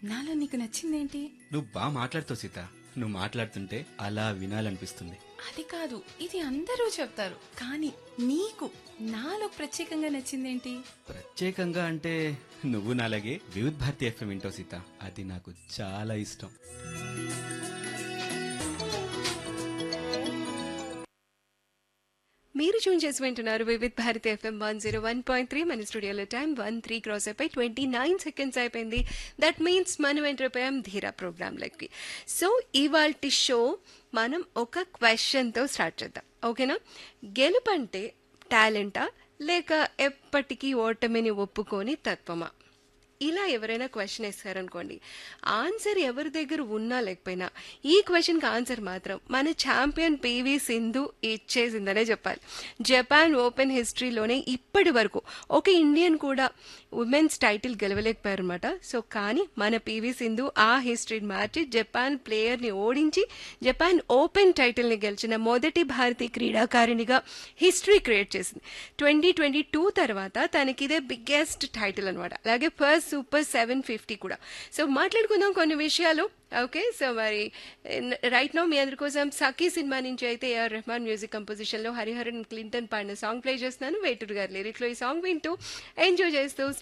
నాలో నీకు నచ్చిందేంటి నువ్వు బాగా మాట్లాడుతావు సీత నువ్వు మాట్లాడుతుంటే అలా వినాలనిపిస్తుంది అది కాదు ఇది అందరూ చెప్తారు కానీ నీకు నాలో ప్రత్యేకంగా నచ్చిందేంటి ప్రత్యేకంగా అంటే నువ్వు నాలాగే వివిధ్ భారతి ఎఫ్ఎం వింటావు సీత అది నాకు చాలా ఇష్టం మీరు చూన్ చేసి వింటున్నారు Vividh Bharati FM one zero one point three మన స్టూడియోలో టైం వన్ త్రీ క్రాస్ అయిపోయి ట్వంటీ నైన్ సెకండ్స్ అయిపోయింది దట్ మీన్స్ మనం ఎంటర్ అయిపోయాం ధీరా ప్రోగ్రాంలోకి సో ఇవాల్టి షో మనం ఒక క్వశ్చన్తో స్టార్ట్ చేద్దాం ఓకేనా గెలుపంటే టాలెంటా లేక ఎప్పటికీ ఓటమిని ఒప్పుకొని తత్వమా ఇలా ఎవరైనా క్వశ్చన్ వేస్తారనుకోండి ఆన్సర్ ఎవరి దగ్గర ఉన్నా లేకపోయినా ఈ క్వశ్చన్కి ఆన్సర్ మాత్రం మన ఛాంపియన్ పివి సింధు ఇచ్చేసిందనే చెప్పాలి జపాన్ ఓపెన్ హిస్టరీలోనే ఇప్పటి వరకు ఒక ఇండియన్ కూడా ఉమెన్స్ టైటిల్ గెలవలేకపోయారు అనమాట సో కానీ మన పివి సింధు ఆ హిస్టరీని మార్చి జపాన్ ప్లేయర్ని ఓడించి జపాన్ ఓపెన్ టైటిల్ని గెలిచిన మొదటి భారతీయ క్రీడాకారిణిగా హిస్టరీ క్రియేట్ చేసింది ట్వంటీ ట్వంటీ టూ తర్వాత తనకి ఇదే బిగ్గెస్ట్ టైటిల్ అనమాట అలాగే ఫస్ట్ సూపర్ సెవెన్ ఫిఫ్టీ కూడా సో మాట్లాడుకుందాం కొన్ని విషయాలు ఓకే సో మరి రైట్ నో మీ అందరి కోసం సఖీ సినిమా నుంచి అయితే ఏఆర్ రెహమాన్ మ్యూజిక్ కంపోజిషన్లో హరిహరన్ క్లింటన్ పాడిన సాంగ్ ప్లే చేస్తున్నాను వేటూరు గారి లిరిక్లో ఈ సాంగ్ వింటూ ఎంజాయ్ చేస్తూ